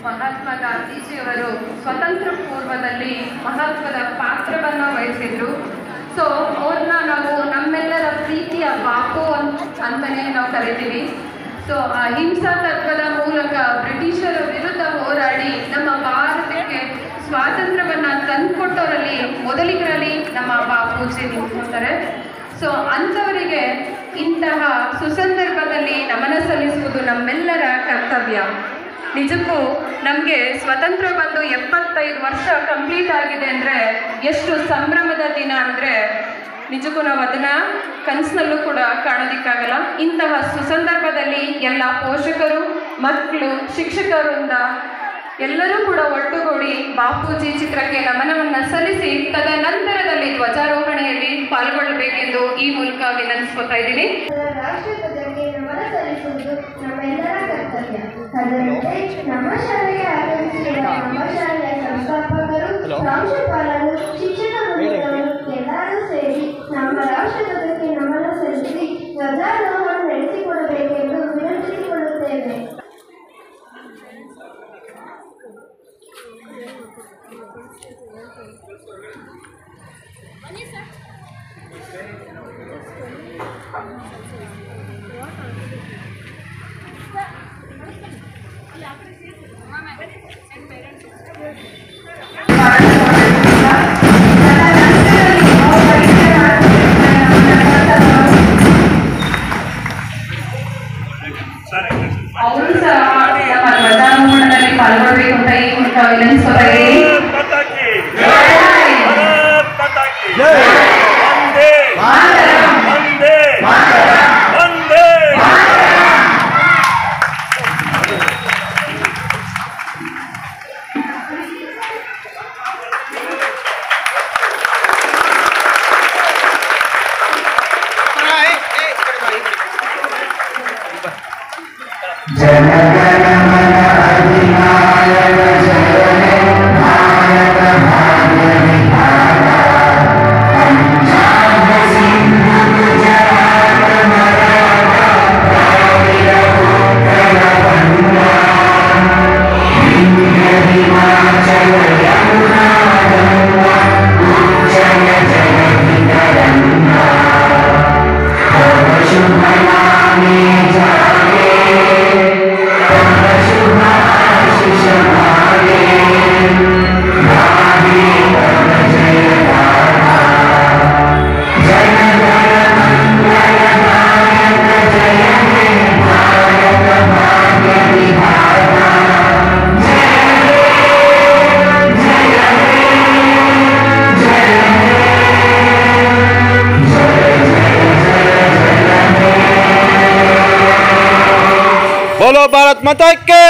ಮಹಾತ್ಮ ಗಾಂಧೀಜಿಯವರು ಸ್ವತಂತ್ರ ಪೂರ್ವದಲ್ಲಿ ಮಹತ್ವದ ಪಾತ್ರವನ್ನು ವಹಿಸಿದ್ರು ಸೊ ಅವ್ರನ್ನ ನಾವು ನಮ್ಮೆಲ್ಲರ ಪ್ರೀತಿಯ ಬಾಪು ಅಂತ ಅಂತಾನೆ ನಾವು ಕರಿತೀವಿ ಸೊ ಅಹಿಂಸಾ ತತ್ವದ ಮೂಲಕ ಬ್ರಿಟಿಷರ ವಿರುದ್ಧ ಹೋರಾಡಿ ನಮ್ಮ ಭಾರತಕ್ಕೆ ಸ್ವಾತಂತ್ರ್ಯವನ್ನ ತಂದುಕೊಟ್ಟವರಲ್ಲಿ ಮೊದಲಿಗರಲ್ಲಿ ನಮ್ಮ ಬಾಪೂಜಿ ನಿಂತ್ಕೊಳ್ತಾರೆ ಸೊ ಅಂಥವರಿಗೆ ಇಂತಹ ಸುಸಂದರ್ಭದಲ್ಲಿ ನಮನ ಸಲ್ಲಿಸುವುದು ನಮ್ಮೆಲ್ಲರ ಕರ್ತವ್ಯ ನಿಜಕ್ಕೂ ನಮಗೆ ಸ್ವತಂತ್ರ ಬಂದು ಎಪ್ಪತ್ತೈದು ವರ್ಷ ಕಂಪ್ಲೀಟ್ ಆಗಿದೆ ಅಂದರೆ ಎಷ್ಟು ಸಂಭ್ರಮದ ದಿನ ಅಂದರೆ ನಿಜಕ್ಕೂ ನಾವು ಅದನ್ನ ಕನಸಿನಲ್ಲೂ ಕೂಡ ಕಾಣೋದಿಕ್ಕಾಗಲ್ಲ ಇಂತಹ ಸುಸಂದರ್ಭದಲ್ಲಿ ಎಲ್ಲ ಪೋಷಕರು ಮಕ್ಕಳು ಶಿಕ್ಷಕರಿಂದ ಎಲ್ಲರೂ ಕೂಡ ಒಟ್ಟುಗೂಡಿ ಬಾಪೂಜಿ ಚಿತ್ರಕ್ಕೆ ನಮನವನ್ನು ಸಲ್ಲಿಸಿ ತದನಂತರದಲ್ಲಿ ಧ್ವಜಾರೋಹಣೆಯಲ್ಲಿ ಪಾಲ್ಗೊಳ್ಳಬೇಕೆಂದು ಈ ಮೂಲಕ ವಿನಂತಿಸ್ಕೊತಾ ಇದ್ದೀನಿ ರಾಷ್ಟ್ರಧ್ವಜಕ್ಕೆ ನಮನ ಸಲ್ಲಿಸುವುದು ನಮ್ಮೆಲ್ಲರ ಕರ್ತವ್ಯ ಅದರಂತೆ ನಮ್ಮ ಶಾಲೆಗೆ ಆಗಮಿಸಿರುವ ನಮ್ಮ ಶಾಲೆಯ ಸಂಸ್ಥಾಪಕರು ಪ್ರಾಂಶುಪಾಲರು ಶಿಕ್ಷಕ ವೃಂದದವರು ಎಲ್ಲರೂ ಸೇರಿ ನಮ್ಮ ರಾಷ್ಟ್ರಧ್ವಜಕ್ಕೆ ನಮನ ಸಲ್ಲಿಸಿ ಧ್ವಜಾರೋಹಣ ನಡೆಸಿಕೊಡಬೇಕೆಂದು ವಿನಂತಿಸಿಕೊಳ್ಳುತ್ತೇವೆ ಅವರು ಸಹ ನಮ್ಮ ಧ್ವಜಾರೋಹಣದಲ್ಲಿ ಪಾಲ್ಗೊಳ್ಬೇಕು ಅಂತ ಈ ಮೂಲಕ ವಿನಂತಿಸ್ಕೊತಾ ಇದ್ದೀನಿ ಪಟಾಕಿ ಜೈ! ಪಟಾಕಿ ಒಂದೇ ಮಾತರಂ! ಒಂದೇ ಒಂದೇ बोलो भारत माता के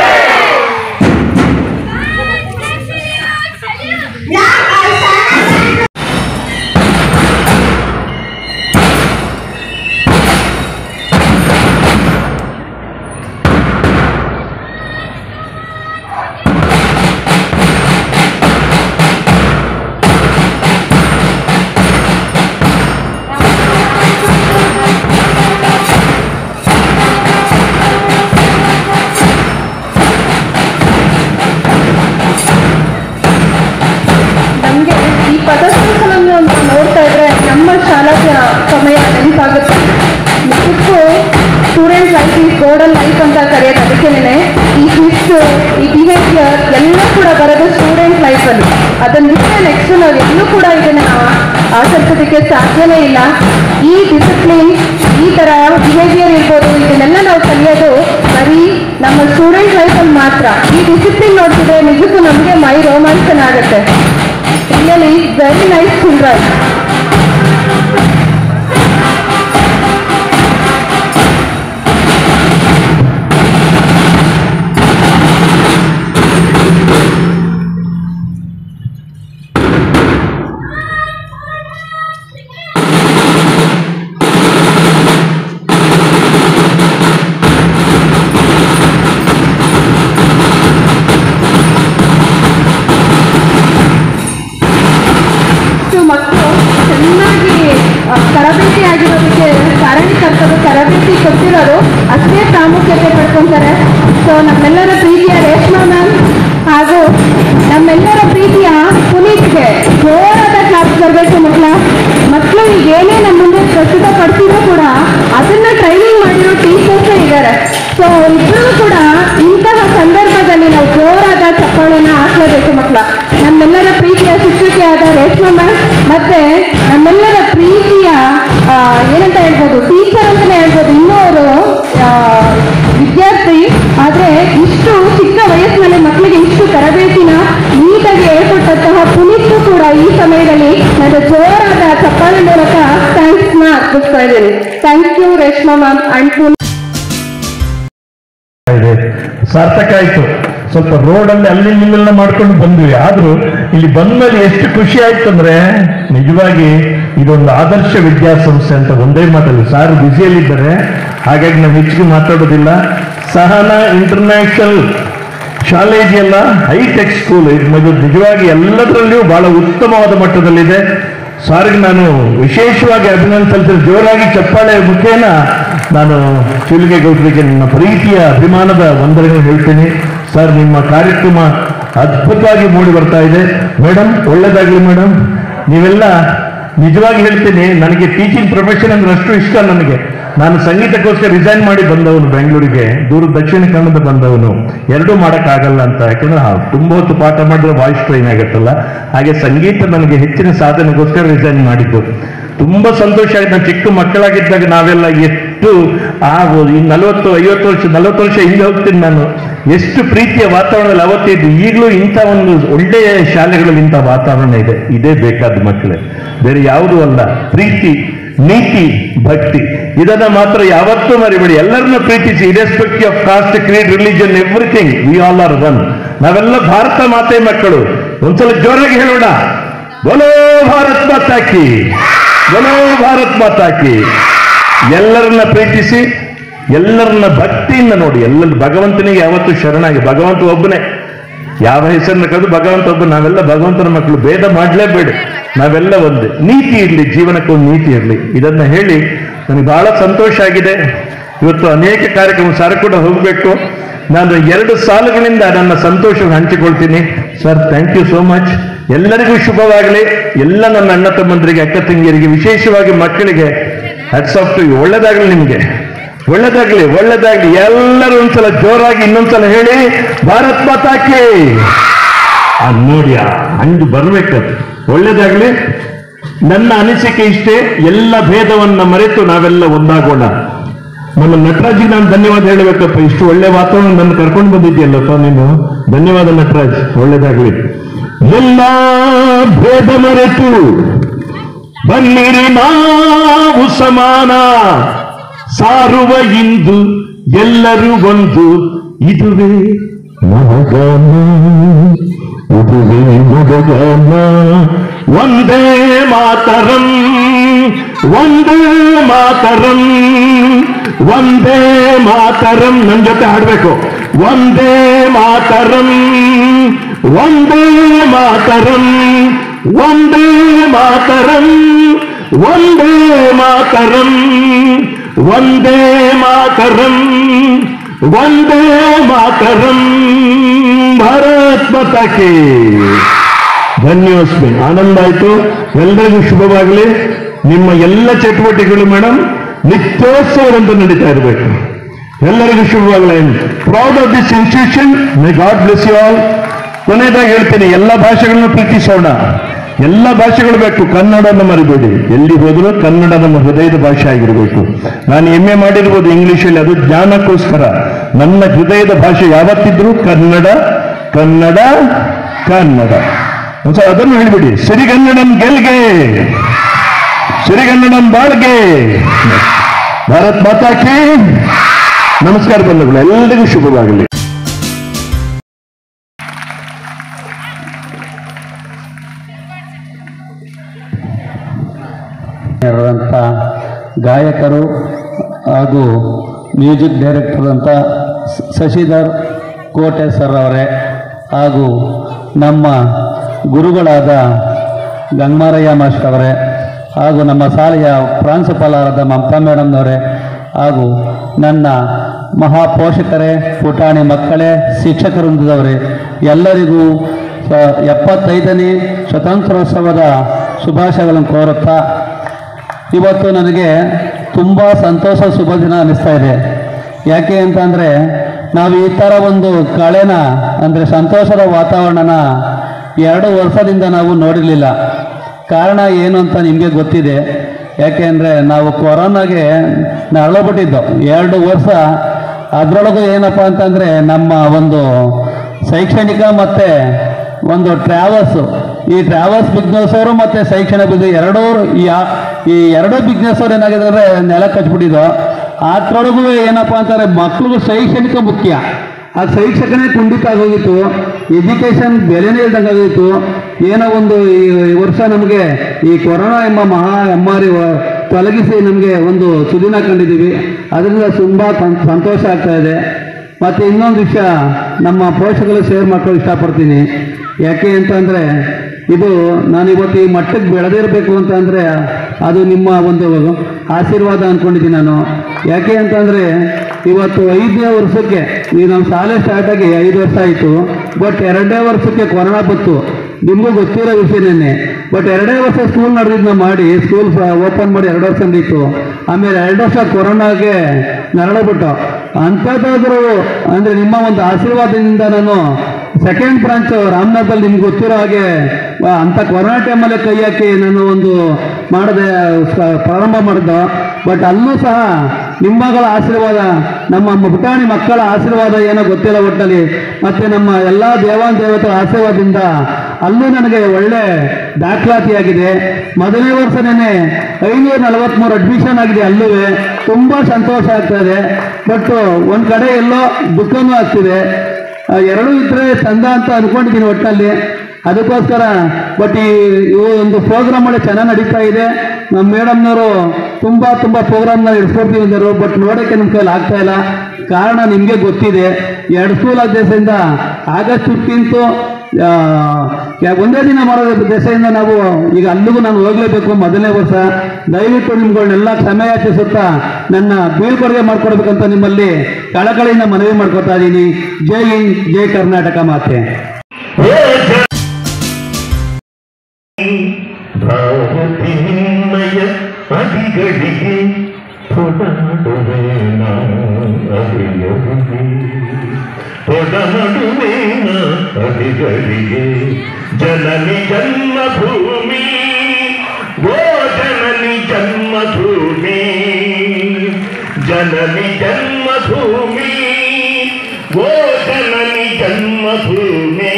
ನಮಗೆ ಈ ಪದಸಂಖ್ಯೆಯನ್ನು ಅಂತ ನೋಡ್ತಾ ಇದ್ರೆ ನಮ್ಮ ಶಾಲೆಯ ಸಮಯ ನೆನಪಾಗುತ್ತೆ ನಿಜಕ್ಕೂ ಸ್ಟೂಡೆಂಟ್ ಲೈಫ್ ಈ ಗೋಲ್ಡನ್ ಲೈಫ್ ಅಂತ ಕರೆಯೋದು ಅದಕ್ಕೇನೆ ಈ ಶಿಸ್ತು ಈ ಬಿಹೇವಿಯರ್ ಎಲ್ಲ ಕೂಡ ಬರೋದು ಸ್ಟೂಡೆಂಟ್ ಲೈಫಲ್ಲಿ ಅದನ್ನ ಬಿಟ್ಟರೆ ನೆಕ್ಸ್ಟ್ ನಾವು ಎಲ್ಲೂ ಕೂಡ ಇದನ್ನ ಆಚರಿಸೋದಕ್ಕೆ ಸಾಧ್ಯನೇ ಇಲ್ಲ ಈ ಡಿಸಿಪ್ಲಿನ್ ಈ ಥರ ಬಿಹೇವಿಯರ್ ಇರ್ಬೋದು ಇದನ್ನೆಲ್ಲ ನಾವು ಕಲಿಯೋದು ಬರೀ ನಮ್ಮ ಸ್ಟೂಡೆಂಟ್ ಲೈಫಲ್ಲಿ ಮಾತ್ರ ಈ ಡಿಸಿಪ್ಲಿನ್ ನೋಡ್ತಿದ್ರೆ ನಿಜಕ್ಕೂ ನಮಗೆ ಮೈ ರೋಮಾಂಚನ ಆಗುತ್ತೆ ರಿಯಲಿ ವೆರಿ ನೈಸ್ ಚಿಲ್ಡ್ರನ್ ಇಷ್ಟು ಮಕ್ಕಳು ಚೆನ್ನಾಗಿ ಆ, ಕೇಳ್ಕೊಳ್ತಾ ಇದ್ದೀನಿ thank you Reshma ma'am and ಇದೆ ಸಾರ್ಥಕ ಆಯ್ತು ಸ್ವಲ್ಪ ರೋಡಲ್ಲಿ ಅಲ್ಲಿ ಇಲ್ಲೆಲ್ಲ ಮಾಡ್ಕೊಂಡು ಬಂದ್ವಿ ಆದ್ರೂ ಇಲ್ಲಿ ಬಂದ್ಮೇಲೆ ಎಷ್ಟು ಖುಷಿ ಆಯ್ತು ಅಂದ್ರೆ ನಿಜವಾಗಿ ಇದೊಂದು ಆದರ್ಶ ವಿದ್ಯಾಸಂಸ್ಥೆ ಅಂತ ಒಂದೇ ಮಾತಲ್ಲಿ ಸಾರು ಬ್ಯುಸಿಯಲ್ಲಿದ್ದಾರೆ ಹಾಗಾಗಿ ನಾವು ಹೆಚ್ಚಿಗೆ ಮಾತಾಡೋದಿಲ್ಲ ಸಹನಾ ಇಂಟರ್ನ್ಯಾಷನಲ್ ಶಾಲೆ ಇದೆಯಲ್ಲ ಹೈಟೆಕ್ ಸ್ಕೂಲ್ ಇದು ನಿಜವಾಗಿ ಎಲ್ಲದರಲ್ಲಿಯೂ ಬಹಳ ಉತ್ತಮವಾದ ಮಟ್ಟದಲ್ಲಿದೆ ಸಾರಿಗೆ ನಾನು ವಿಶೇಷವಾಗಿ ಅಭಿನಂದನೆ ಸಲ್ಲಿಸಿದ ಜೋರಾಗಿ ಚಪ್ಪಾಳೆ ಮುಖೇನ ನಾನು ಗೌಡರಿಗೆ ನನ್ನ ಪ್ರೀತಿಯ ಅಭಿಮಾನದ ವಂದನೆಗಳು ಹೇಳ್ತೀನಿ ಸರ್ ನಿಮ್ಮ ಕಾರ್ಯಕ್ರಮ ಅದ್ಭುತವಾಗಿ ಮೂಡಿ ಬರ್ತಾ ಇದೆ ಮೇಡಮ್ ಒಳ್ಳೇದಾಗ್ಲಿ ಮೇಡಮ್ ನೀವೆಲ್ಲ ನಿಜವಾಗಿ ಹೇಳ್ತೀನಿ ನನಗೆ ಟೀಚಿಂಗ್ ಪ್ರೊಫೆಷನ್ ಅಂದ್ರೆ ಅಷ್ಟು ಇಷ್ಟ ನನಗೆ ನಾನು ಸಂಗೀತಕ್ಕೋಸ್ಕರ ರಿಸೈನ್ ಮಾಡಿ ಬಂದವನು ಬೆಂಗಳೂರಿಗೆ ದೂರ ದಕ್ಷಿಣ ಕನ್ನಡ ಬಂದವನು ಎರಡೂ ಆಗಲ್ಲ ಅಂತ ಯಾಕಂದ್ರೆ ಹಾ, ತುಂಬಾ ಹೊತ್ತು ಪಾಠ ಮಾಡಿದ್ರೆ ವಾಯ್ಸ್ ಟ್ರೈನ್ ಆಗುತ್ತಲ್ಲ ಹಾಗೆ ಸಂಗೀತ ನನಗೆ ಹೆಚ್ಚಿನ ಸಾಧನೆಗೋಸ್ಕರ ರಿಸೈನ್ ಮಾಡಿದ್ದು ತುಂಬಾ ಸಂತೋಷ ಆಗಿದೆ ನಾನು ಚಿಕ್ಕ ಮಕ್ಕಳಾಗಿದ್ದಾಗ ನಾವೆಲ್ಲ ಎಷ್ಟು ಆ ಈ ನಲವತ್ತು ಐವತ್ತು ವರ್ಷ ನಲವತ್ತು ವರ್ಷ ಹಿಂದೆ ಹೋಗ್ತೀನಿ ನಾನು ಎಷ್ಟು ಪ್ರೀತಿಯ ವಾತಾವರಣದಲ್ಲಿ ಅವತ್ತಿದ್ದು ಈಗಲೂ ಇಂಥ ಒಂದು ಒಳ್ಳೆಯ ಶಾಲೆಗಳಲ್ಲಿ ಇಂಥ ವಾತಾವರಣ ಇದೆ ಇದೇ ಬೇಕಾದ ಮಕ್ಕಳೇ ಬೇರೆ ಯಾವುದೂ ಅಲ್ಲ ಪ್ರೀತಿ ನೀತಿ ಭಕ್ತಿ ಇದನ್ನ ಮಾತ್ರ ಯಾವತ್ತೂ ಮರಿಬೇಡಿ ಎಲ್ಲರನ್ನ ಪ್ರೀತಿಸಿ irrespective of caste creed religion everything we all are one ನಾವೆಲ್ಲ ಭಾರತ ಮಾತೆ ಮಕ್ಕಳು ಒಂದ್ಸಲ ಜೋರಾಗಿ ಹೇಳೋಣ ಬಲೋ ಭಾರತ್ ಮಾತಾಕಿ ಬಲೋ ಭಾರತ್ ಮಾತಾಕಿ ಎಲ್ಲರನ್ನ ಪ್ರೀತಿಸಿ ಎಲ್ಲರನ್ನ ಭಕ್ತಿಯಿಂದ ನೋಡಿ ಎಲ್ಲ ಭಗವಂತನಿಗೆ ಯಾವತ್ತೂ ಶರಣಾಗಿ ಭಗವಂತ ಒಬ್ಬನೇ ಯಾವ ಹೆಸರನ್ನ ಕರೆದು ಭಗವಂತ ಒಬ್ಬ ನಾವೆಲ್ಲ ಭಗವಂತನ ಮಕ್ಕಳು ಭೇದ ಮಾಡಲೇಬೇಡಿ ನಾವೆಲ್ಲ ಒಂದೇ ನೀತಿ ಇರಲಿ ಜೀವನಕ್ಕೊಂದು ನೀತಿ ಇರಲಿ ಇದನ್ನ ಹೇಳಿ ನನಗೆ ಬಹಳ ಸಂತೋಷ ಆಗಿದೆ ಇವತ್ತು ಅನೇಕ ಕಾರ್ಯಕ್ರಮ ಸರ್ ಕೂಡ ಹೋಗಬೇಕು ನಾನು ಎರಡು ಸಾಲುಗಳಿಂದ ನನ್ನ ಸಂತೋಷವನ್ನು ಹಂಚಿಕೊಳ್ತೀನಿ sir thank you so much ಎಲ್ಲರಿಗೂ ಶುಭವಾಗಲಿ ಎಲ್ಲ ನನ್ನ ಅಣ್ಣ ತಮ್ಮಂದರಿಗೆ ಅಕ್ಕ ತಂಗಿಯರಿಗೆ ವಿಶೇಷವಾಗಿ ಮಕ್ಕಳಿಗೆ ಹ್ಯಾಟ್ಸ್ ಆಫ್ ಟು ಒಳ್ಳೇದಾಗಲಿ ನಿಮಗೆ ಒಳ್ಳೇದಾಗ್ಲಿ ಒಳ್ಳೇದಾಗ್ಲಿ ಎಲ್ಲರೂ ಒಂದ್ಸಲ ಜೋರಾಗಿ ಇನ್ನೊಂದ್ಸಲ ಹೇಳಿ ಭಾರತ್ ಮಾತಾಕಿ ಆ ನೋಡಿ ಆ ಹಂಗೆ ಬರ್ಬೇಕದು ಒಳ್ಳೇದಾಗ್ಲಿ ನನ್ನ ಅನಿಸಿಕೆ ಇಷ್ಟೇ ಎಲ್ಲ ಭೇದವನ್ನ ಮರೆತು ನಾವೆಲ್ಲ ಒಂದಾಗೋಣ ನಮ್ಮ ನಟರಾಜಿಗೆ ನಾನು ಧನ್ಯವಾದ ಹೇಳಬೇಕಪ್ಪ ಇಷ್ಟು ಒಳ್ಳೆ ವಾತಾವರಣ ನನ್ನ ಕರ್ಕೊಂಡು ಬಂದಿದ್ಯಲ್ಲಪ್ಪ ನೀನು ಧನ್ಯವಾದ ನಟರಾಜ್ ಒಳ್ಳೇದಾಗ್ಲಿ ಎಲ್ಲ ಭೇದ ಮರೆತು ಬನ್ನಿರಿ ನಾವು ಸಮಾನ ಸಾರುವ ಇಂದು ಎಲ್ಲರೂ ಒಂದು ಇದುವೇ ಮಗನ ಇದುವೇ ಮಗನ ಒಂದೇ ಮಾತರಂ ಒಂದೇ ಮಾತರಂ ಒಂದೇ ಮಾತರಂ ನನ್ನ ಜೊತೆ ಹಾಡ್ಬೇಕು ಒಂದೇ ಮಾತರಂ ಒಂದೇ ಮಾತರಂ ಒಂದೇ ಮಾತರಂ ಒಂದೇ ಮಾತರಂ ಒಂದೇ ಮಾತರಂ ಒಂದೇ ಮಾತರಂ ಭಾರತ್ ಮಾತಾಕಿ ಧನ್ಯೋಸ್ಮಿ ಆನಂದ ಆಯ್ತು ಎಲ್ಲರಿಗೂ ಶುಭವಾಗಲಿ ನಿಮ್ಮ ಎಲ್ಲ ಚಟುವಟಿಕೆಗಳು ಮೇಡಮ್ ನಿತ್ಯೋತ್ಸವದಂತೆ ನಡೀತಾ ಇರಬೇಕು ಎಲ್ಲರಿಗೂ ಶುಭವಾಗಲಿ proud of this institution my God bless you all ಕೊನೆಯದಾಗಿ ಹೇಳ್ತೀನಿ ಎಲ್ಲ ಭಾಷೆಗಳನ್ನು ಪ್ರೀತಿಸೋಣ ಎಲ್ಲ ಭಾಷೆಗಳು ಬೇಕು ಕನ್ನಡನ ಮರಿಬೇಡಿ ಎಲ್ಲಿ ಹೋದರೂ ಕನ್ನಡ ನಮ್ಮ ಹೃದಯದ ಭಾಷೆ ಆಗಿರಬೇಕು ನಾನು ಎಂ ಎ ಮಾಡಿರ್ಬೋದು ಇಂಗ್ಲಿಷಲ್ಲಿ ಅದು ಜ್ಞಾನಕ್ಕೋಸ್ಕರ ನನ್ನ ಹೃದಯದ ಭಾಷೆ ಯಾವತ್ತಿದ್ರೂ ಕನ್ನಡ ಕನ್ನಡ ಕನ್ನಡ ಒಂದ್ಸಲ ಅದನ್ನು ಹೇಳಿಬಿಡಿ ಸಿರಿಗನ್ನಡಂ ಗೆಲ್ಗೆ ಸಿರಿಗನ್ನಡಂ ಬಾಳ್ಗೆ ಭಾರತ್ ಮಾತಾಕಿ ನಮಸ್ಕಾರ ಬಂಧುಗಳು ಎಲ್ಲರಿಗೂ ಶುಭವಾಗಲಿ ಇರುವಂಥ ಗಾಯಕರು ಹಾಗೂ ಮ್ಯೂಸಿಕ್ ಡೈರೆಕ್ಟರ್ ಅಂತ ಸ- ಶಶಿಧರ್ ಕೋಟೆ ಸರ್ ಅವರೇ ಹಾಗೂ ನಮ್ಮ ಗುರುಗಳಾದ ಗಂಗಮಾರಯ್ಯ ಮಾಸ್ಟರ್ ಅವರೇ ಹಾಗೂ ನಮ್ಮ ಶಾಲೆಯ ಪ್ರಾಂಶುಪಾಲರಾದ ಮಮತಾ ಮೇಡಮ್ನವರೇ ಹಾಗೂ ನನ್ನ ಮಹಾಪೋಷಕರೇ ಪುಟಾಣಿ ಮಕ್ಕಳೇ ಶಿಕ್ಷಕ ವೃಂದದವರೇ ಎಲ್ಲರಿಗೂ ಸ- ಎಪ್ಪತ್ತೈದನೇ ಸ್ವತಂತ್ರೋತ್ಸವದ ಶುಭಾಶಯಗಳನ್ನು ಕೋರುತ್ತಾ ಇವತ್ತು ನನಗೆ ತುಂಬ ಸಂತೋಷ ಶುಭ ದಿನ ಅನ್ನಿಸ್ತಾ ಇದೆ ಯಾಕೆ ಅಂತಂದರೆ ನಾವು ಈ ಥರ ಒಂದು ಕಳೆನ ಅಂದರೆ ಸಂತೋಷದ ವಾತಾವರಣನ ಎರಡು ವರ್ಷದಿಂದ ನಾವು ನೋಡಿರಲಿಲ್ಲ ಕಾರಣ ಏನು ಅಂತ ನಿಮಗೆ ಗೊತ್ತಿದೆ ಯಾಕೆ ಅಂದರೆ ನಾವು ಕೊರೋನಾಗೆ ನರಳಬಿಟ್ಟಿದ್ದು ಎರಡು ವರ್ಷ ಅದರೊಳಗೂ ಏನಪ್ಪ ಅಂತಂದರೆ ನಮ್ಮ ಒಂದು ಶೈಕ್ಷಣಿಕ ಮತ್ತು ಒಂದು ಟ್ರಾವೆಲ್ಸು ಈ ಟ್ರಾವೆಲ್ಸ್ ಬಿಸ್ನೆಸ್ ಅವರು ಮತ್ತು ಶೈಕ್ಷಣಿಕ ಬಿಸ್ನೆಸ್ ಎರಡೂ ಯಾ ಈ ಎರಡೂ ಬಿಸ್ನೆಸ್ ಅವ್ರು ಏನಾಗಿದೆ ಅಂದರೆ ನೆಲ ಕಚ್ಬಿಟ್ಟಿದ್ದು ಅದ್ರೊಳಗೂ ಏನಪ್ಪ ಅಂತಾರೆ ಮಕ್ಳಿಗೂ ಶೈಕ್ಷಣಿಕ ಮುಖ್ಯ ಆ ಶೈಕ್ಷಕನೇ ಕುಂಡಿತ ಆಗೋಗಿತ್ತು ಎಜುಕೇಶನ್ ಬೆಲೆನೇ ಇಲ್ದಂಗೆ ಆಗೋಗಿತ್ತು ಏನೋ ಒಂದು ಈ ವರ್ಷ ನಮಗೆ ಈ ಕೊರೋನಾ ಎಂಬ ಮಹಾ ಹೆಮ್ಮಾರಿ ವ- ತೊಲಗಿಸಿ ನಮಗೆ ಒಂದು ಸುದಿನ ಕಂಡಿದ್ದೀವಿ ಅದರಿಂದ ತುಂಬ ಸಂತೋಷ ಆಗ್ತಾ ಇದೆ ಮತ್ತು ಇನ್ನೊಂದು ವಿಷಯ ನಮ್ಮ ಪೋಷಕರು ಶೇರ್ ಮಾಡ್ಕೊಳ್ಳೋ ಇಷ್ಟಪಡ್ತೀನಿ ಯಾಕೆ ಅಂತಂದರೆ ಇದು ನಾನು ಇವತ್ತು ಈ ಮಟ್ಟಕ್ಕೆ ಬೆಳೆದಿರಬೇಕು ಅಂತಂದರೆ ಅದು ನಿಮ್ಮ ಒಂದು ಆಶೀರ್ವಾದ ಅಂದ್ಕೊಂಡಿದ್ದೀನಿ ನಾನು ಯಾಕೆ ಅಂತಂದರೆ ಇವತ್ತು ಐದನೇ ವರ್ಷಕ್ಕೆ ಈ ನಮ್ಮ ಶಾಲೆ ಸ್ಟಾರ್ಟ್ ಆಗಿ ಐದು ವರ್ಷ ಆಯಿತು ಬಟ್ ಎರಡನೇ ವರ್ಷಕ್ಕೆ ಕೊರೋನಾ ಬಂತು ನಿಮಗೂ ಗೊತ್ತಿರೋ ವಿಷಯನೇ ಬಟ್ ಎರಡೇ ವರ್ಷ ಸ್ಕೂಲ್ ನಡೆದಿದ್ನ ಮಾಡಿ ಸ್ಕೂಲ್ ಓಪನ್ ಮಾಡಿ ಎರಡು ವರ್ಷ ನಡೀತು ಆಮೇಲೆ ಎರಡು ವರ್ಷ ಕೊರೋನಾಗೆ ನರಳಬಿಟ್ಟು ಅಂಥದ್ದಾದರೂ ಅಂದರೆ ನಿಮ್ಮ ಒಂದು ಆಶೀರ್ವಾದದಿಂದ ನಾನು ಸೆಕೆಂಡ್ ಬ್ರಾಂಚ್ ರಾಮನಾಥಲ್ಲಿ ನಿಮ್ಗೆ ಗೊತ್ತಿರೋ ಹಾಗೆ ಆ, ಅಂಥ ಕೊರೋನಾ ಟೈಮಲ್ಲೇ ಕೈ ಹಾಕಿ ನಾನು ಒಂದು ಮಾಡಿದೆ ಸ- ಪ್ರಾರಂಭ ಮಾಡಿದ್ದು ಬಟ್ ಅಲ್ಲೂ ಸಹ ನಿಮ್ಮಗಳ ಆಶೀರ್ವಾದ ನಮ್ಮ ಪುಟಾಣಿ ಮಕ್ಕಳ ಆಶೀರ್ವಾದ ಏನೋ ಗೊತ್ತಿಲ್ಲ ಒಟ್ಟಲ್ಲಿ ಮತ್ತೆ ನಮ್ಮ ಎಲ್ಲ ದೇವಾನ್ ದೇವತೆಗಳ ಆಶೀರ್ವಾದದಿಂದ ಅಲ್ಲೂ ನನಗೆ ಒಳ್ಳೆ ದಾಖಲಾತಿಯಾಗಿದೆ ಮೊದಲನೇ ವರ್ಷನೇ ಐನೂರ ನಲವತ್ತ್ಮೂರು ಅಡ್ಮಿಷನ್ ಆಗಿದೆ ಅಲ್ಲೂ ತುಂಬ ಸಂತೋಷ ಆಗ್ತಾ ಇದೆ ಬಟ್ ಒಂದು ಕಡೆ ಎಲ್ಲೋ ದುಃಖನೂ ಆಗ್ತಿದೆ ಆ, ಎರಡೂ ಇದ್ರೆ ಚಂದ ಅಂತ ಅನ್ಕೊಂಡಿದ್ದೀನಿ ಒಟ್ಟಲ್ಲಿ ಅದಕ್ಕೋಸ್ಕರ ಬಟ್ ಈ ಇವು ಒಂದು ಪ್ರೋಗ್ರಾಮ್ ಒಳ್ಳೆ ಚೆನ್ನಾಗಿ ನಡೀತಾ ಇದೆ ನಮ್ಮ ಮೇಡಮ್ನವರು ತುಂಬ ತುಂಬ ಪ್ರೋಗ್ರಾಮ್ನ ಇಡ್ಸ್ಕೊಡ್ತೀವಿ ಅಂದರು ಬಟ್ ನೋಡೋಕ್ಕೆ ನಮ್ಮ ಕೈಲಿ ಆಗ್ತಾ ಇಲ್ಲ ಕಾರಣ ನಿಮಗೆ ಗೊತ್ತಿದೆ ಎರಡು ಸ್ಕೂಲ್ ದೇಶದಿಂದ ಆಗಸ್ಟ್ ಫಿಫ್ಟೀನ್ತು ಒಂದೇ ದಿನ ಮಾಡೋದ್ರ ದೆಸೆಯಿಂದ ನಾವು ಈಗ ಅಲ್ಲಿಗೂ ನಾನು ಹೋಗ್ಲೇಬೇಕು ಮೊದಲನೇ ವರ್ಷ ದಯವಿಟ್ಟು ನಿಮ್ಗಳನ್ನೆಲ್ಲ ಕ್ಷಮೆ ಯಾಚಿಸುತ್ತಾ ನನ್ನ ಬೀಳ್ಕೊಡುಗೆ ಮಾಡ್ಕೊಡ್ಬೇಕಂತ ನಿಮ್ಮಲ್ಲಿ ಕಳಕಳಿಯಿಂದ ಮನವಿ ಮಾಡ್ಕೊತಾ ಇದ್ದೀನಿ ಜೈ ಹಿಂದ್ ಜೈ ಕರ್ನಾಟಕ ಮಾತೆ ಭಾರತಿ ನಿಮ್ಮಯ ಅಡಿಗಳಿಗೆ ತೊಡನಡುವೇನ ಅಡಿಗಳಿಗೆ ತೊಡನಡುವೇನ ಅಡಿಗಳಿಗೆ ಜನನಿ ಜನ್ಮಭೂಮಿ ಓ ಜನನಿ ಜನ್ಮಭೂಮಿ ಜನನಿ ಜನ್ಮಭೂಮಿ ಓ ಜನನಿ ಜನ್ಮಭೂಮಿ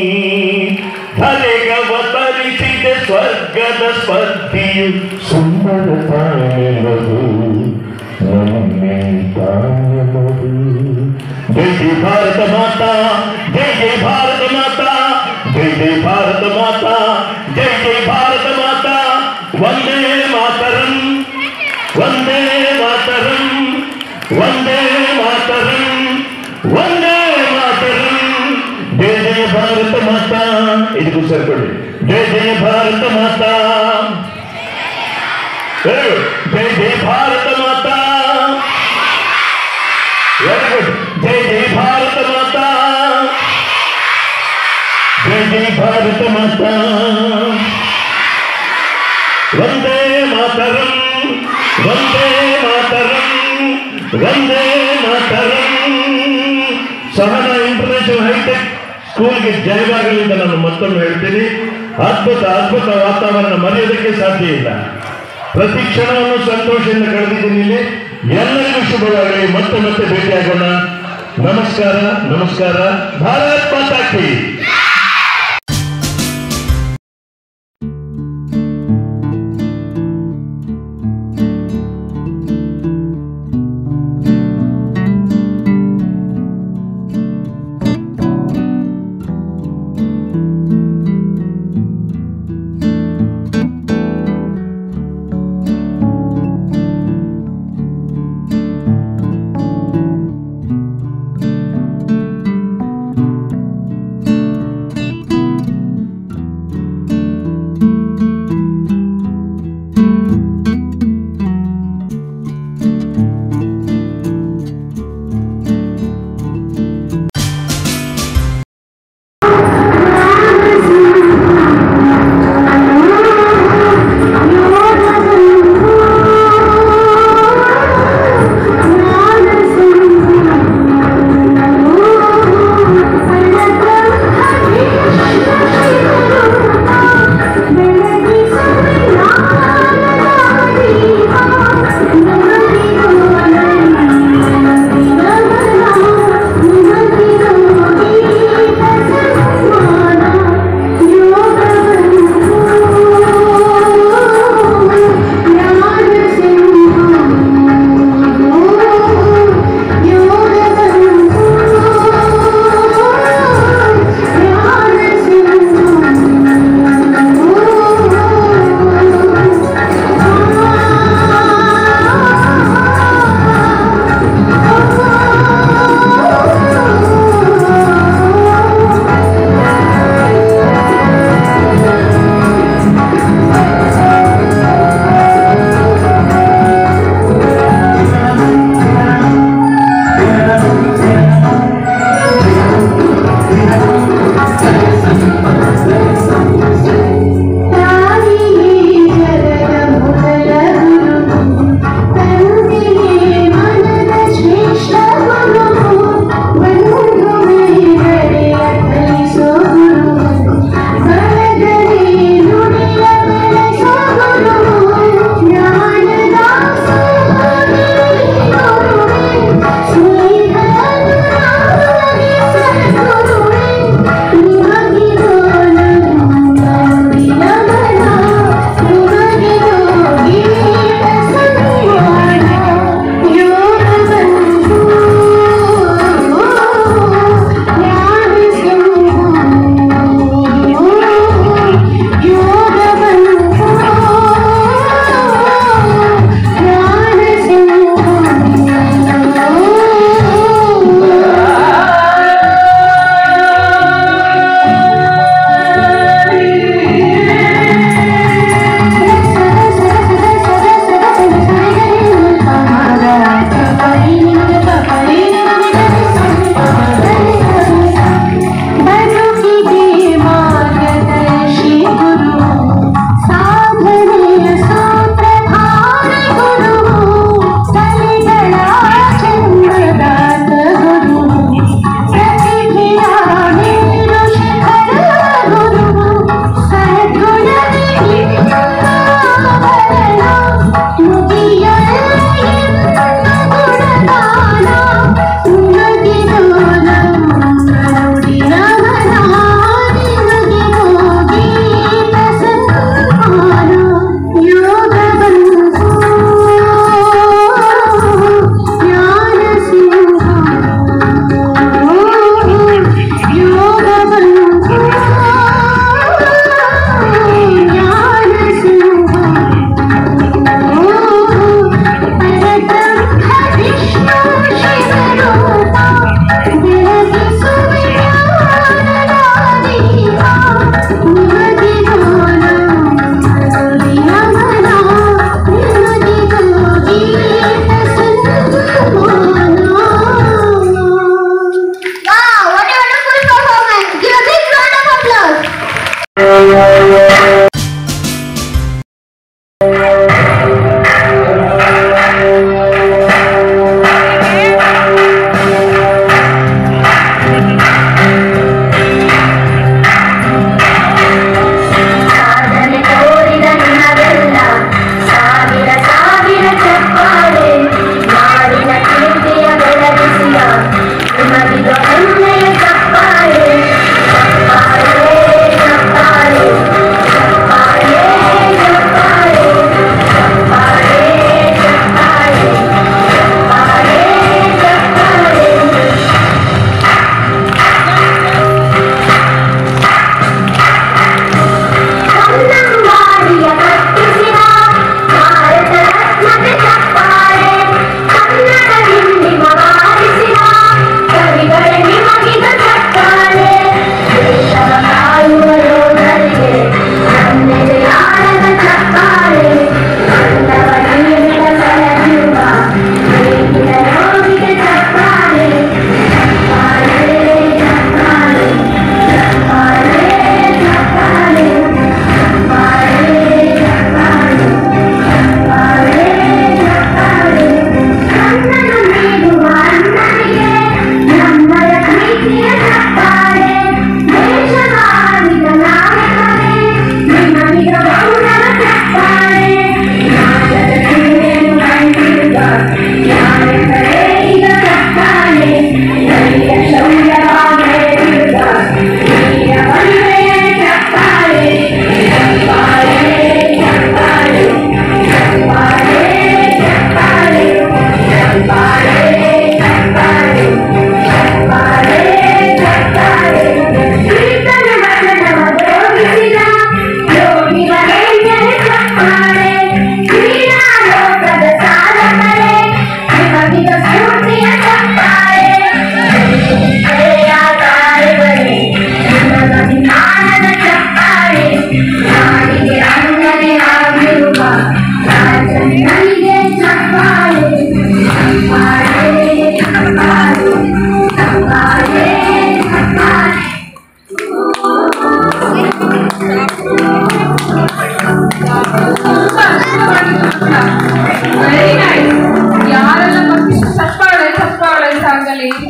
ತಲೆಗವತರಿಸಿದೆ ಸ್ವರ್ಗದ ಸ್ಪರ್ಧಿಯು ಸುಂದರ ತಾಯನದು ನಮ್ಮೆ ತಾಯನದು ಜೈ ಜೈ ಭಾರತ ಮಾತಾ ಜೈ ಜೈ ಭಾರತ ಮಾತಾ ಜೈ ಜೈ ಭಾರತ ಮಾತಾ ಜೈ ಜೈ ಭಾರತ ಮಾತಾ ವಂದೇ ಮಾತರಂ ವಂದೇ ಮಾತರಂ ವಂದೇ ಮಾತರಂ ವಂದೇ ಮಾತರಂ ಜಯ ಜಯ ಭಾರತ ಮಾತಾ ಇದಕ್ಕೂ ಸೇರ್ಕೊಳ್ಳಿ ಜಯ ಜಯ ಭಾರತ ಮಾತಾ ವೆರಿ ಗುಡ್ ಜಯ ಜಯ ಭಾರತ ಮಾತಾ ವೆರಿ ಗುಡ್ ಜಯ ಜಯ ಭಾರತ ಮಾತಾ ಜಯ ಜಯ ಭಾರತ ಮಾತಾ ವಂದೇ ಮಾತರಂ ವಂದೇ ಮಾತರಂ ವಂದೇ ಮಾತರಂ ಸಹನ ಇಂಟರ್ನ್ಯಾಷನಲ್ ಹೈಟೆಕ್ ಸ್ಕೂಲ್ಗೆ ಜಯವಾಗಲಿಂದ ನಾನು ಮತ್ತೊಮ್ಮೆ ಹೇಳ್ತೀನಿ ಅದ್ಭುತ ಅದ್ಭುತ ವಾತಾವರಣ ಮರೆಯೋದಕ್ಕೆ ಸಾಧ್ಯ ಇಲ್ಲ ಪ್ರತಿ ಕ್ಷಣವನ್ನು ಸಂತೋಷದಿಂದ ಕಳೆದಿದ್ದೀನಿ ಇಲ್ಲಿ ಎಲ್ಲರಿಗೂ ಶುಭವಾಗಲಿ ಮತ್ತೆ ಮತ್ತೆ ಭೇಟಿಯಾಗೋಣ ನಮಸ್ಕಾರ ನಮಸ್ಕಾರ ಭಾರತ್ ಮಾತಾ ಕಿ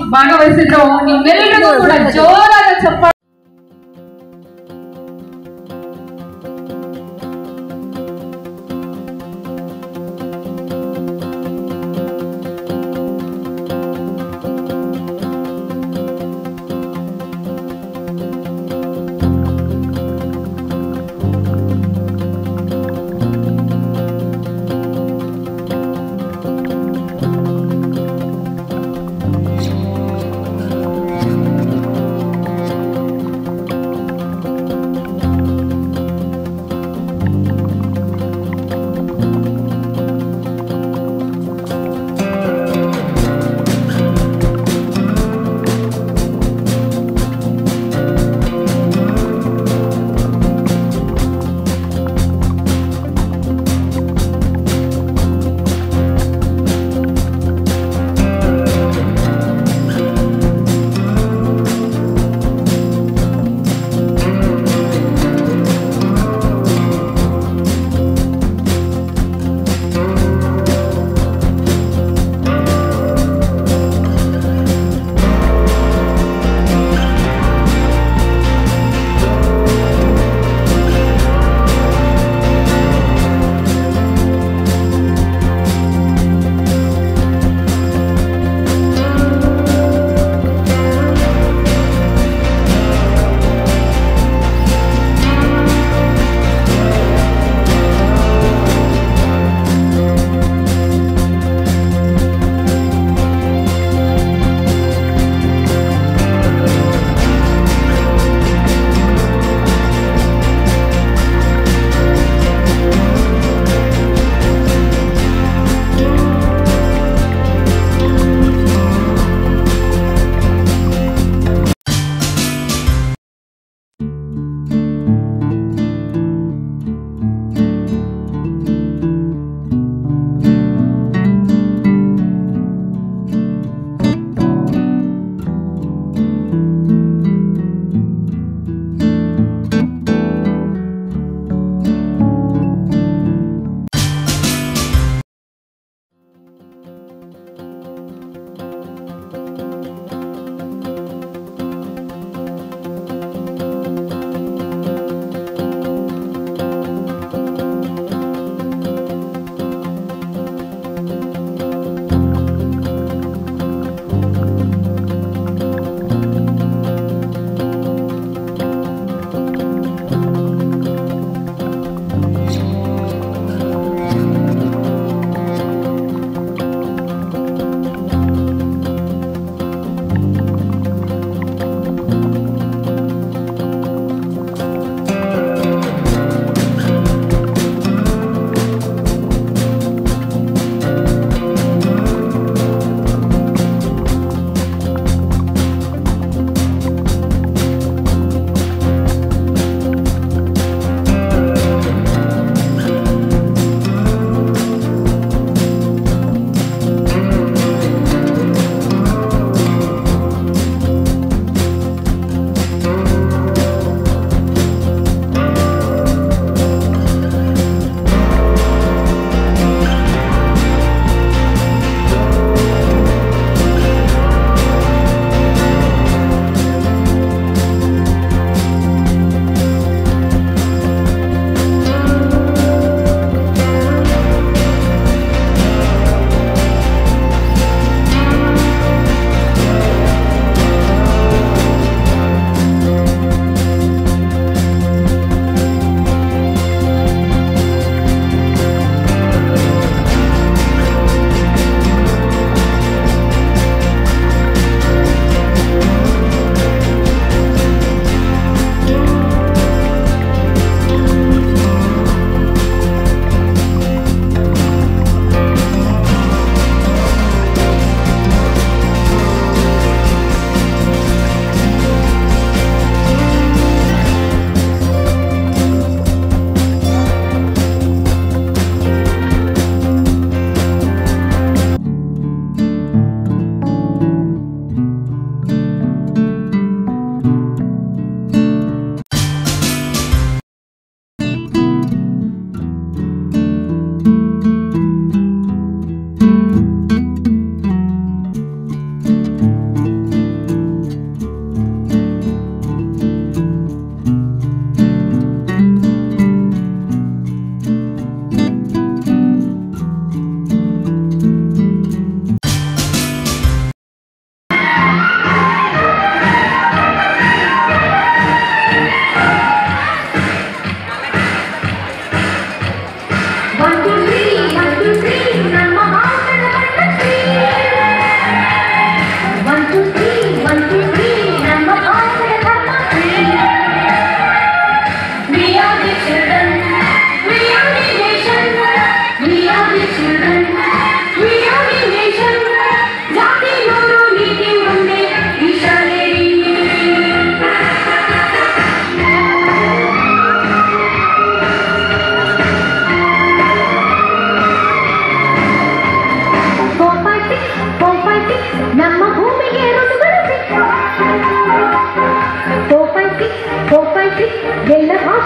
ಭಾಗವಹಿಸಿದ್ರು ನಿಮ್ಮೆಲ್ಲರಿಗೂ ಕೂಡ ಜೋರಾದ ಚಪ್ಪಾಳೆ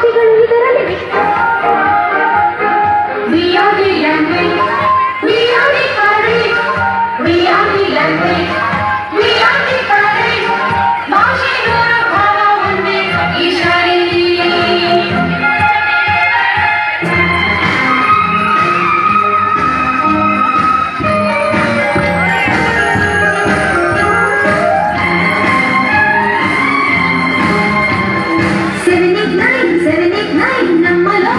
ಭಾಷೆಗಳು ಇದರಲ್ಲಿ We are the language. We are the courage. We are the language. We are the courage. ಭಾಷೆ ನೂರು ಭಾವ ಒಂದೇ ಈ ಶಾಲೆಯಲ್ಲಿ seven eight nine seven eight nine ನಮ್ಮ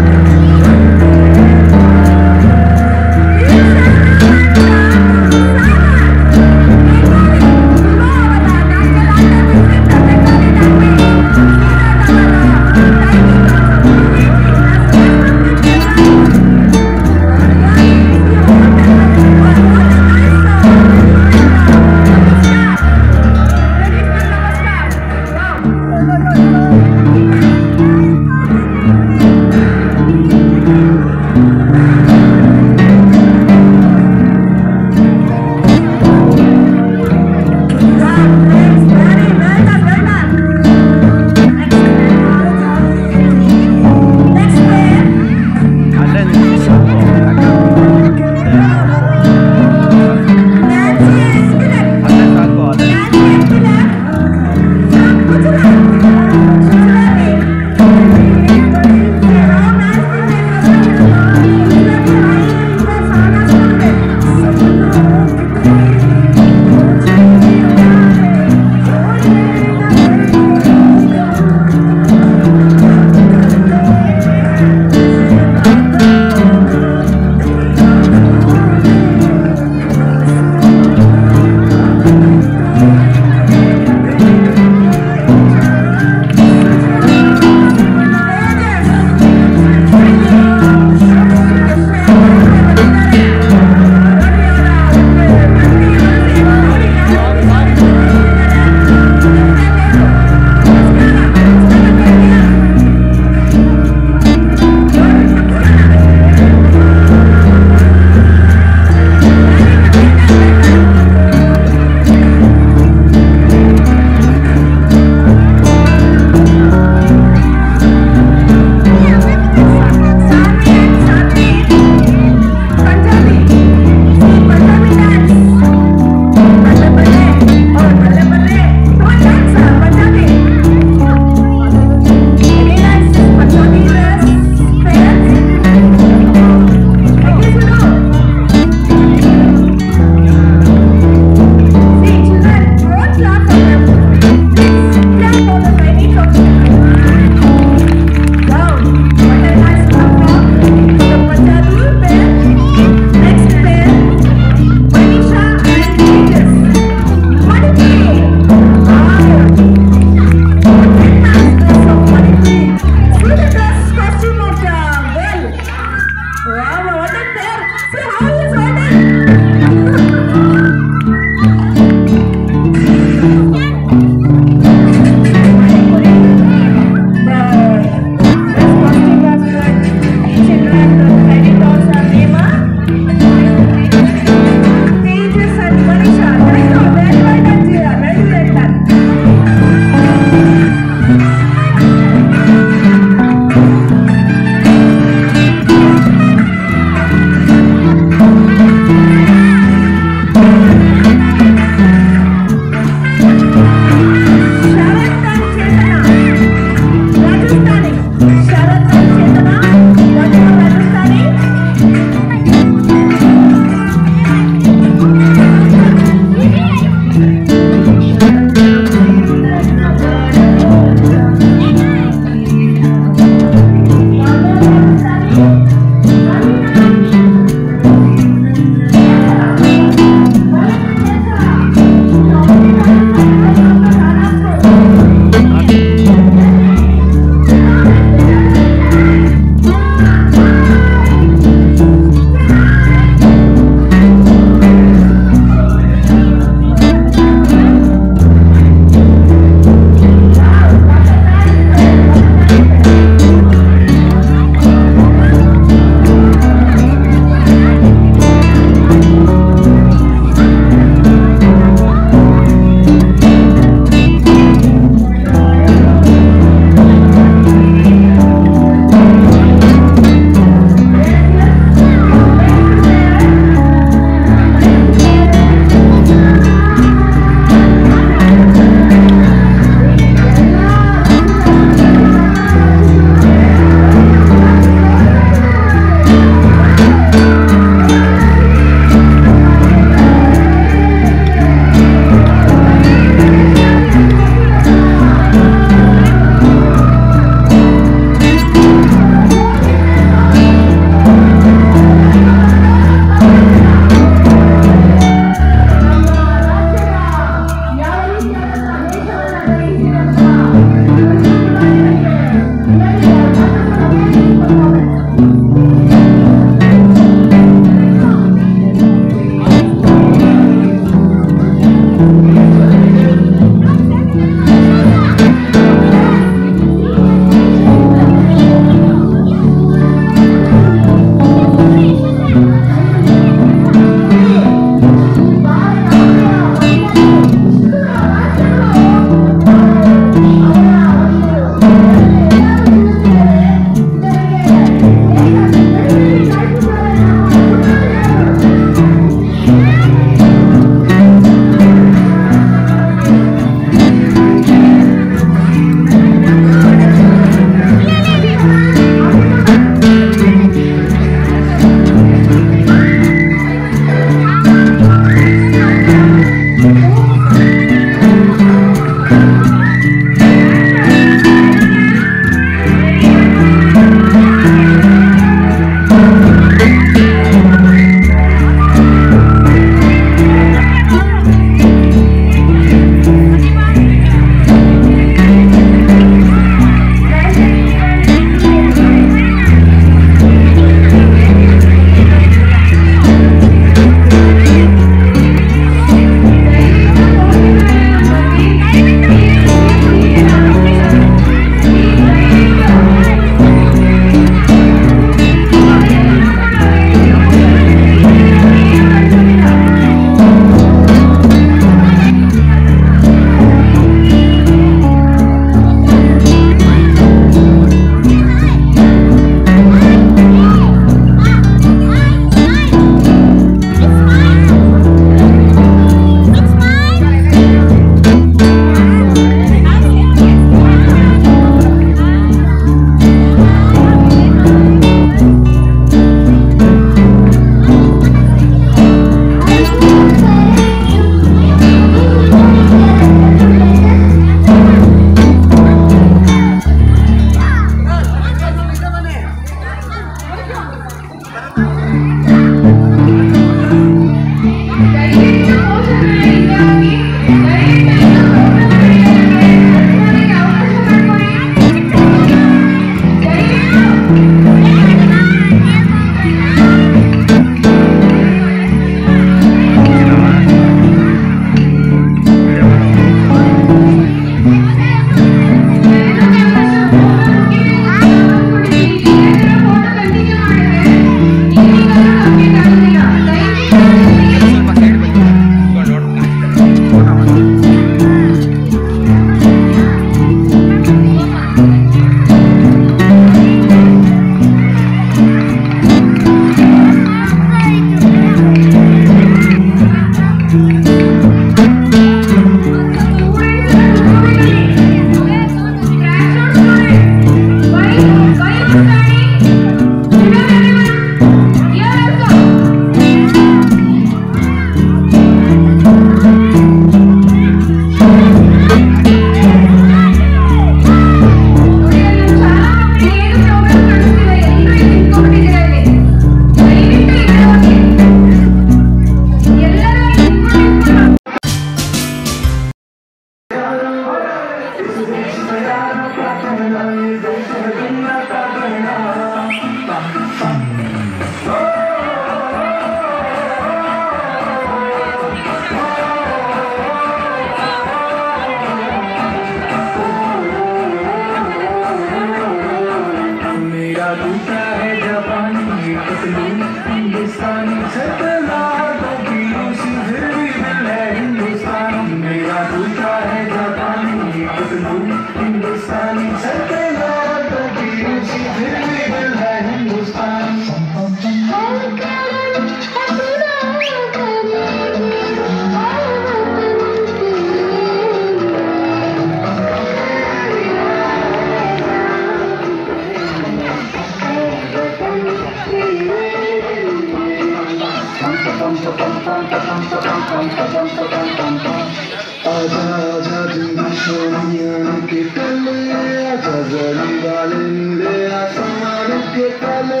आजा आजा जिंदा सोनिया के तले आजा गली वाले नीले आसमान के तले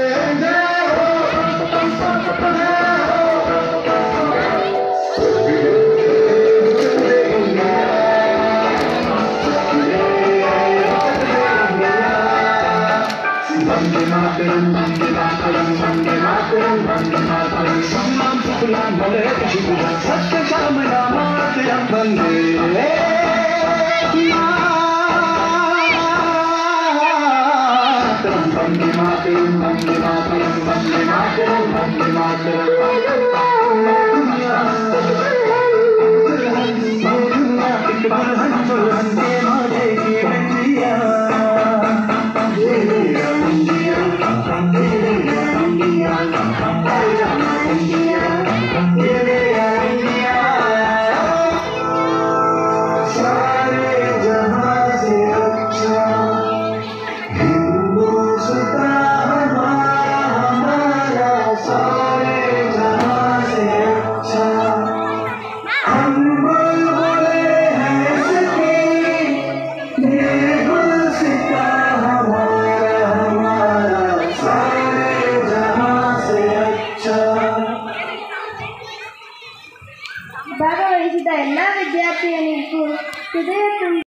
Vande Mataram, Vande Mataram, Vande Mataram, Vande Mataram, Sammam Pukulam, Vale Shivulam, Satya Shamana Mataram, Vande Mataram, Vande Mataram, Vande Mataram, Vande Mataram, Vande Mataram, सारे जहां से अच्छा हिंदुस्तान हमारा हमारा सारे जहां से अच्छा हम बुलबुले हैं सखी ये गुलसिता हमारा हमारा सारे जहां से अच्छा ಭಾಗವಹಿಸಿದ ಎಲ್ಲ ವಿದ್ಯಾರ್ಥಿಯರಿಗೂ ಹೃದಯ ತುಂಬ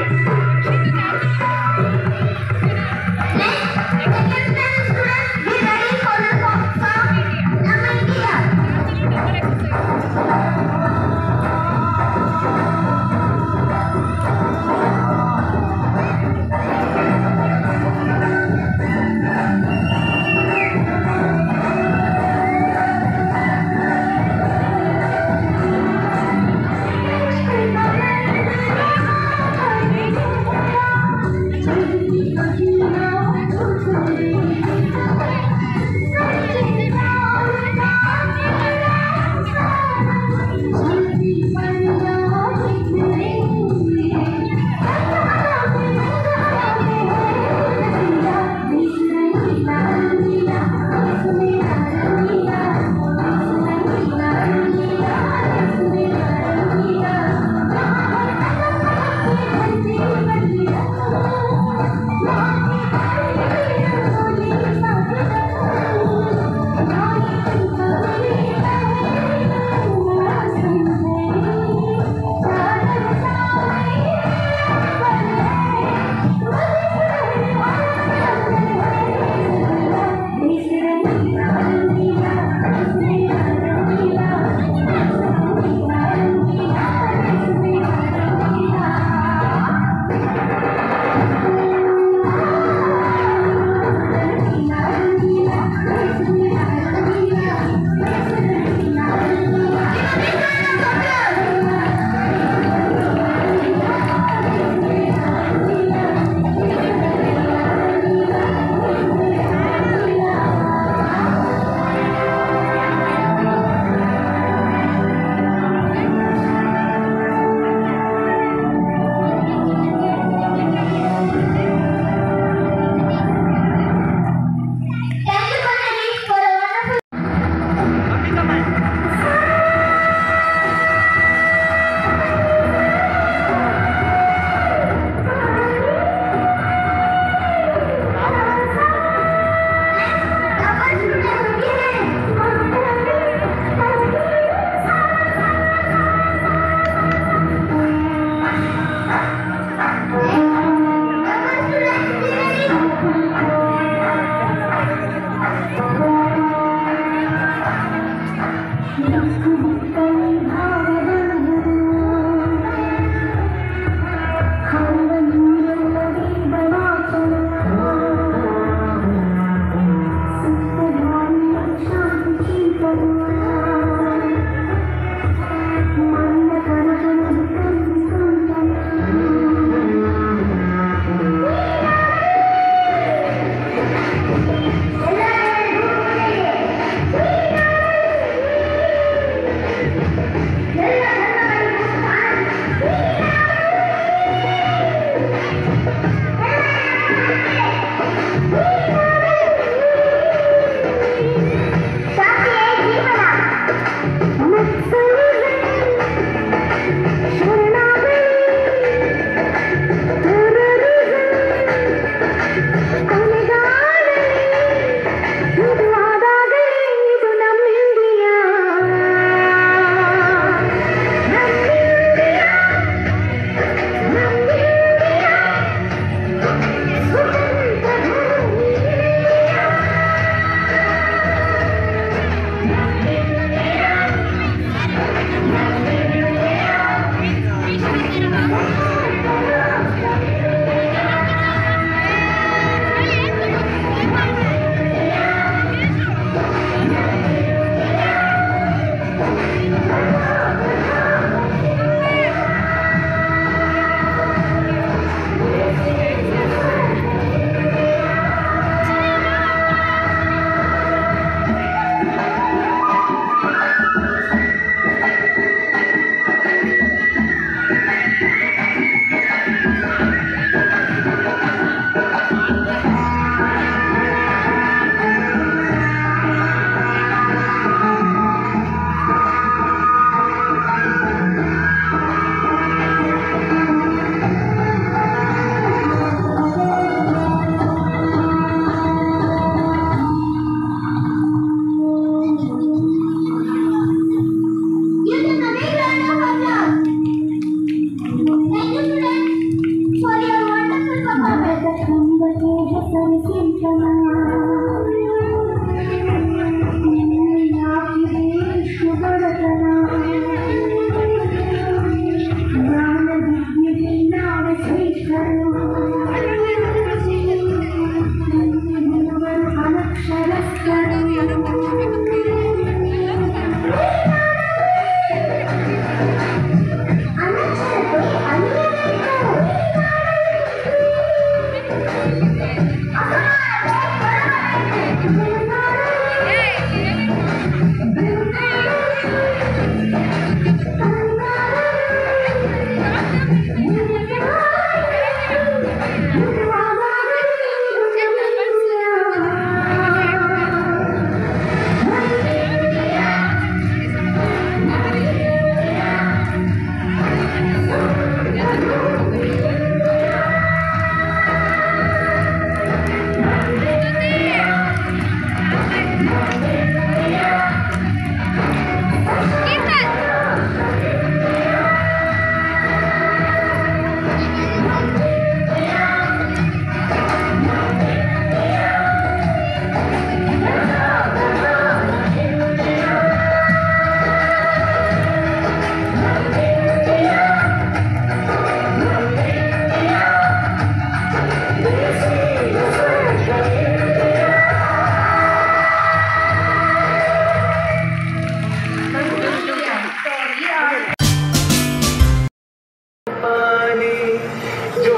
Thank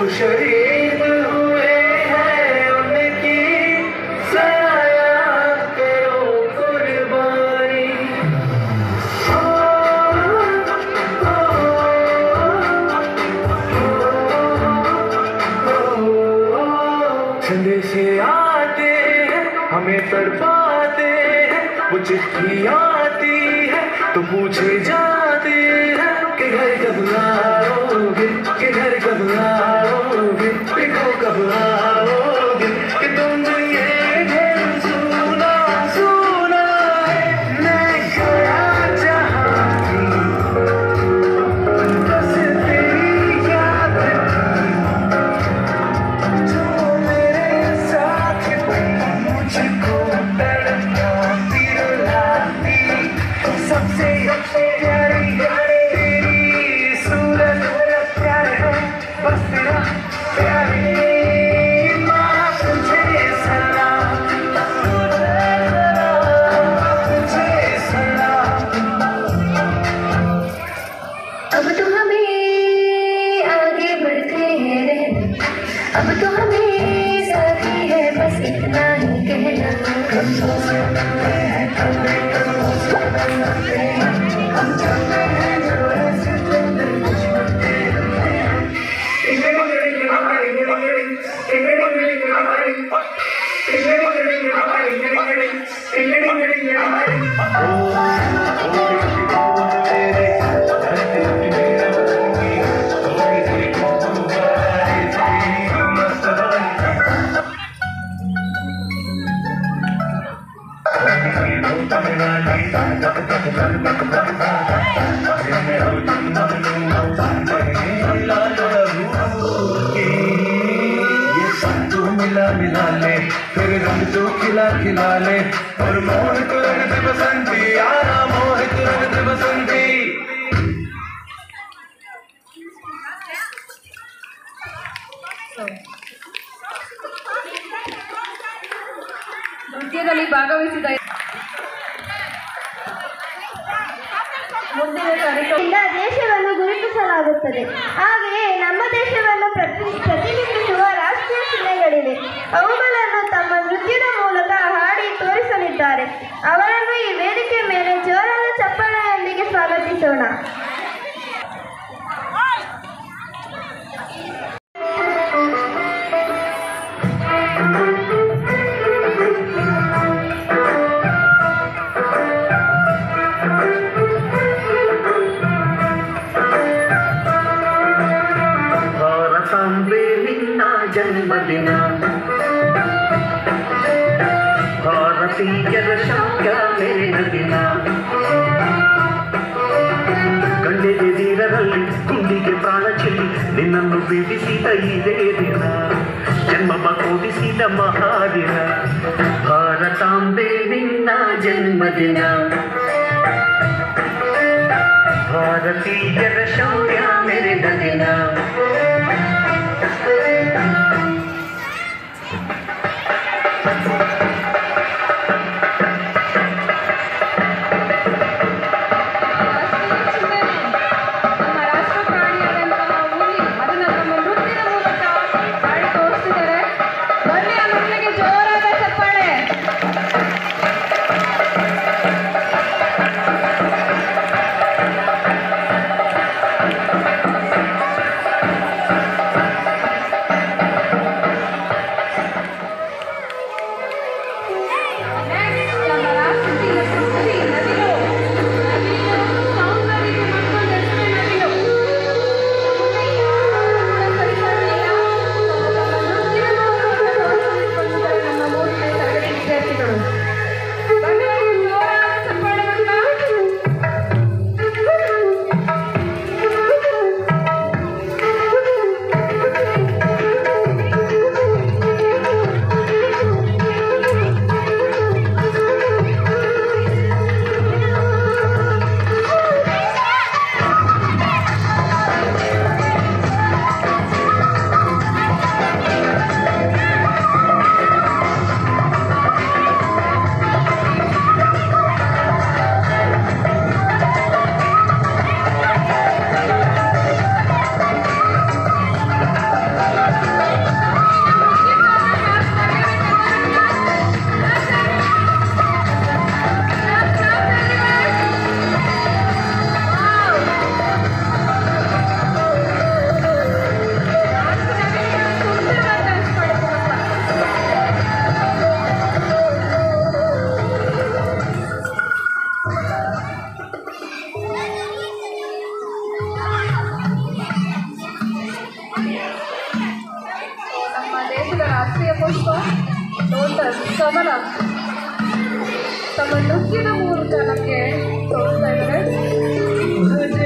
शहीद हुए हैं उनकी सराया करो कुर्बानी संदेशे आते हैं हमें तड़पाते हैं वो चिट्ठी आती है तो पूछे जाते हैं कि घर कब आओगे कि घर कब आओगे देखो कब आओगे कि तुम ये घर सुना सुना है मैं गया जहाँ थी बस तेरी याद जो मेरे साथ थी मुझको तड़पाती रुलाती सबसे प्यारी तेरी सूरत प्यार है बस तेरा प्यारी माँ तुझे सलाम तुझे सलाम अब तो हमें आगे बढ़ते हैं रहना अब तो हमें साथी है बस इतना ही कहना ये सब तू मिला मिला ले फिर रंग तू खिला खिला ले और मोहित रंग बसंती आना मोहित रंग बसंती ನೃತ್ಯದಲ್ಲಿ ಭಾಗವಹಿಸಿದ ಮುಂದಿನ ಕಾರ್ಯಕ್ರಮ ಇಂದ ದೇಶವನ್ನು ಗುರುತಿಸಲಾಗುತ್ತದೆ ಹಾಗೆಯೇ ನಮ್ಮ ದೇಶವನ್ನು ಪ್ರತಿ ಪ್ರತಿಬಿಂಬಿಸುವ ರಾಷ್ಟ್ರೀಯ ಚಿಹ್ನೆಗಳಿವೆ ಅವುಗಳನ್ನು ತಮ್ಮ ನೃತ್ಯದ ಮೂಲಕ ಹಾಡಿ ತೋರಿಸಲಿದ್ದಾರೆ ಅವರನ್ನು ಈ ವೇದಿಕೆ ಮೇಲೆ ಜೋರಾದ ಚಪ್ಪಾಳೆಯೊಂದಿಗೆ ಸ್ವಾಗತಿಸೋಣ ಭಾರತಾಂಬೆ ನಿನ್ನ ಜನ್ಮದಿನ ಭಾರತೀಯರ ಶಾಕ್ಯ ಮೇಲಿನ ದಿನ ಕಂಡೆದೆ ಧೀರರಲ್ಲಿ ಗುಂಡಿಗೆ ಪ್ರಾಣ ಚೆಲ್ಲಿ ನಿನ್ನನ್ನು ಬಿಡಿಸಿದ ಇದೇ ದಿನ ಜನ್ಮ ಕೊಡಿಸಿದ ಮಹಾದಿನ ಭಾರತಾಂಬೆ ನಿನ್ನ ಜನ್ಮದಿನ ಭಾರತೀಯರ ಶೌರ್ಯ ಮೆರೆದ ದಿನ ನಮ್ಮ ರಾಷ್ಟ್ರ ಪ್ರಾಣಿಯಾದಂತಹ ಹುಲಿ ಅದನ್ನ ತಮ್ಮ ನೃತ್ಯದ ಮೂಲಕ ಹಾಡಿ ತೋರಿಸ್ತಿದ್ದಾರೆ ಬನ್ನಿ ಆ ನೃತ್ಯಕ್ಕೆ ಜೋರಾದ ಚಪ್ಪಾಳೆ ಭಾರತಾಂಬೆ ಪುಷ್ಪ ಲೋಟಸ್ ಕಮಲ ತಮ್ಮ ನೃತ್ಯದ ಮೂಲಕ ನಮಗೆ ತೋರಿಸ್ತಾ ಇದ್ದಾರೆ ಭಜೆ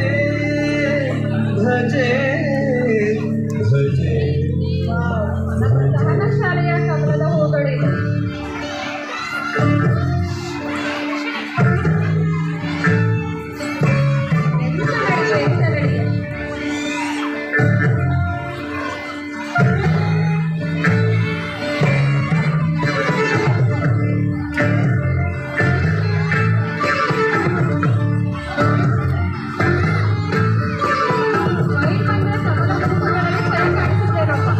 ಭಜೆ ಭಜೆ ನಮ್ಮ ಸಹನ ಶಾಲೆಯ ಕಮಲದ ಹೂಗಳು ಎಂತ ನಡಿಗೆ ಎಂತ ನಡಿಗೆ ವೈಟ್ ಬಂದ್ರೆ ಕಮಲ ಹೂಗಳಲ್ಲಿ ಚೆನ್ನಾಗಿ ಕಾಣಿಸುತ್ತೇನಪ್ಪ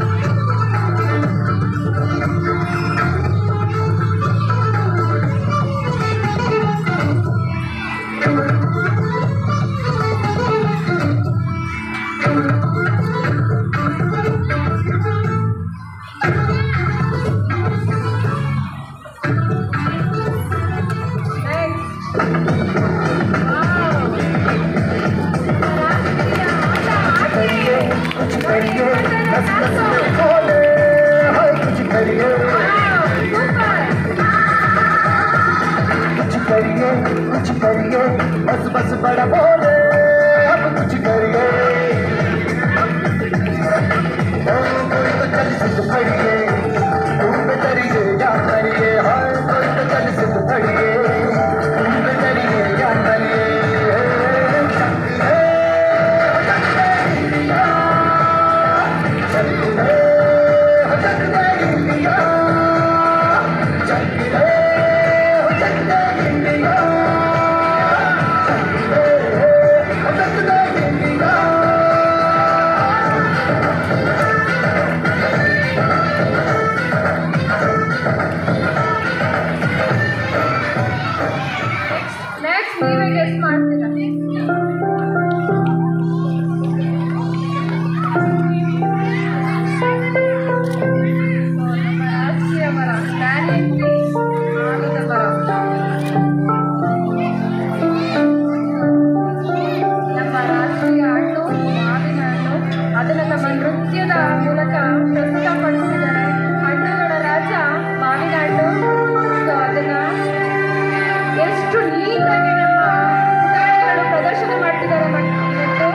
Next. Wow. ರಾಷ್ಟ್ರೀಯ ಆಟ ಆಟಿಕೆ. ನೋಡಿ, ಇವತ್ತೇನು ಡ್ಯಾನ್ಸು. Wow, super. कुछ करिए कुछ करिए बस बस बड़ा बोले अब कुछ करिए ओ, कोई तो चल सिद्ध फड़िए तुम पे तरिए या तरिए हाय कोई तो चल सिद्ध फड़िए तुम पे तरिए या तरिए ನೆಕ್ಸ್ಟ್ ನೀವೇ ಗೆಸ್ ಮಾಡ್ತೀರಾ ನಮ್ಮ ರಾಷ್ಟ್ರೀಯ ಮರ ಬ್ಯಾನಿಯನ್ ಟ್ರೀ ಆಲದ ಮರ ನಮ್ಮ ರಾಷ್ಟ್ರೀಯ ಹಣ್ಣು ಮಾವಿನ ಹಣ್ಣು ಅದನ್ನು ತಮ್ಮ ನೃತ್ಯದ ಮೂಲಕ ಪ್ರಸ್ತುತಪಡಿಸಿದ್ದಾರೆ ಹಣ್ಣುಗಳ ರಾಜ ಮಾವಿನ ಹಣ್ಣು ಸೊ ಅದನ್ನ ಎಷ್ಟು ನೀಟಾಗಿ ನಮ್ಮ ಪುಟಾಣಿಗಳು ಪ್ರದರ್ಶನ ಮಾಡ್ತಿದ್ದಾರೆ ಮಟ್- ಇವತ್ತು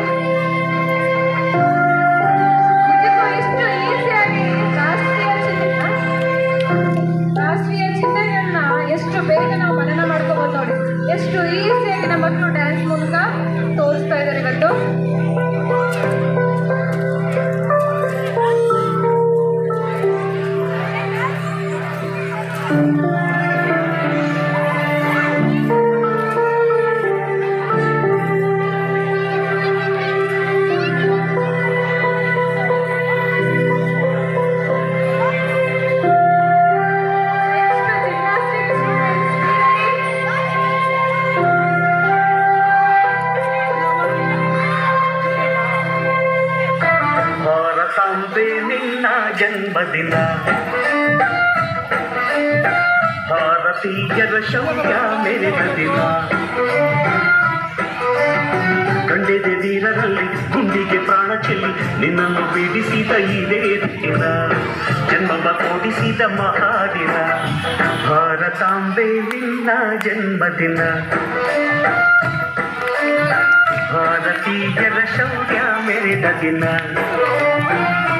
ನಿಜಕ್ಕೂ ಎಷ್ಟು ಈಸಿಯಾಗಿ ರಾಷ್ಟ್ರೀಯ ಚಿಹ್ನೆ ರಾಷ್ಟ್ರೀಯ ಚಿಹ್ನೆಗಳನ್ನ ಎಷ್ಟು ಬೇಗ ನಾವು ಮನನ ಮಾಡ್ಕೋಬೋದು ನೋಡಿ ಎಷ್ಟು ಈಸಿಯಾಗಿ ನಮ್ಮ ಮಕ್ಕಳು ಡ್ಯಾನ್ಸ್ ಮೂಲಕ ತೋರಿಸ್ತಾ ಇದ್ದಾರೆ ಇವತ್ತು Next, gymnastics students, be ಭಾರತಾಂಬೆ ನಿನ್ನ ಜನ್ಮದಿನ ಭಾರತೀಯರ ಶೌರ್ಯ ಮೆರೆದ ದಿನ ಕಂಡೆದೆ ವೀರರಲ್ಲಿ ಗುಂಡಿಗೆ ಪ್ರಾಣ ಚೆಲ್ಲಿ ನಿನ್ನನ್ನು ಬಿಡಿಸಿದ ಇದೇ ದಿನ ಜನ್ಮವ ಕೊಡಿಸಿದ ಮಹಾದಿನ ಭಾರತಾಂಬೆ ನಿನ್ನ ಜನ್ಮದಿನ ಭಾರತೀಯರ ಶೌರ್ಯ ಮೆರೆದ ದಿನ